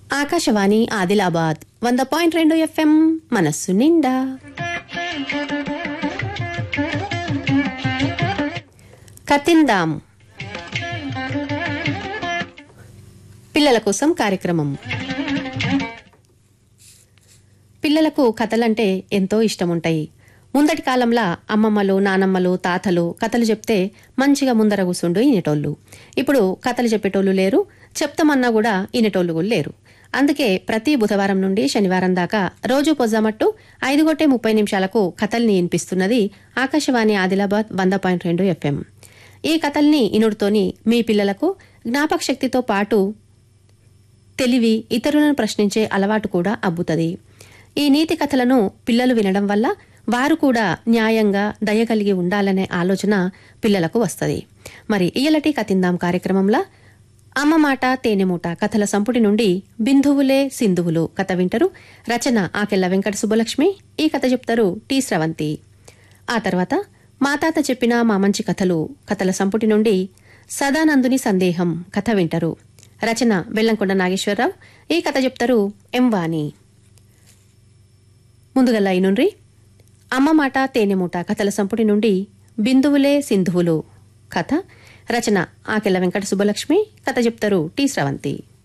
ఆకాశవాణి ఆదిలాబాద్ వంద పాయింట్ రెండు ఎఫ్ఎం మనస్సు నిండా కతిందాం పిల్లల కోసం కార్యక్రమం పిల్లలకు కథలంటే ఎంతో ఇష్టముంటాయి ముందటి కాలంలో అమ్మమ్మలు నానమ్మలు తాతలు కథలు చెప్తే మంచిగా ముందర కూసుండు ఇనేటోళ్ళు ఇప్పుడు కథలు చెప్పేటోళ్ళు లేరు చెప్తామన్నా కూడా ఇనేటోళ్ళు కూడా లేరు అందుకే ప్రతి బుధవారం నుండి శనివారం దాకా రోజు పొజ్జామట్టు ఐదు గొట్టే ముప్పై నిమిషాలకు కథల్ని వినిపిస్తున్నది ఆకాశవాణి ఆదిలాబాద్ వంద పాయింట్ రెండు ఎఫ్ఎం ఈ కథల్ని ఇనుడితోని మీ పిల్లలకు జ్ఞాపక శక్తితో పాటు తెలివి ఇతరులను ప్రశ్నించే అలవాటు కూడా అబ్బుతుంది ఈ నీతి కథలను పిల్లలు వినడం వల్ల వారు కూడా న్యాయంగా దయ కలిగి ఉండాలనే ఆలోచన పిల్లలకు వస్తుంది మరి ఇయలటి కతిందాం కార్యక్రమంలో అమ్మ మాట తేనెమూట కథల సంపుటి నుండి బిందువులే సింధువులు కథ వింటారు రచన ఆకెళ్ల వెంకట సుబ్బలక్ష్మి ఈ కథ చెప్తారు టి స్రవంతి ఆ తర్వాత మా తాత చెప్పిన మా మంచి కథలు కథల సంపుటి నుండి సదానందుని సందేహం కథ వింటారు రచన బెల్లంకొండ నాగేశ్వరరావు ఈ కథ చెప్తారు ఎం వాణి ముందుగల్లా నుండి అమ్మ మాట తేనెమూట కథల సంపుటి నుండి బిందువులే సింధువులు కథ రచన ఆకెళ్ల వెంకట సుబ్బలక్ష్మి కథ చెప్తారు టి స్రవంతి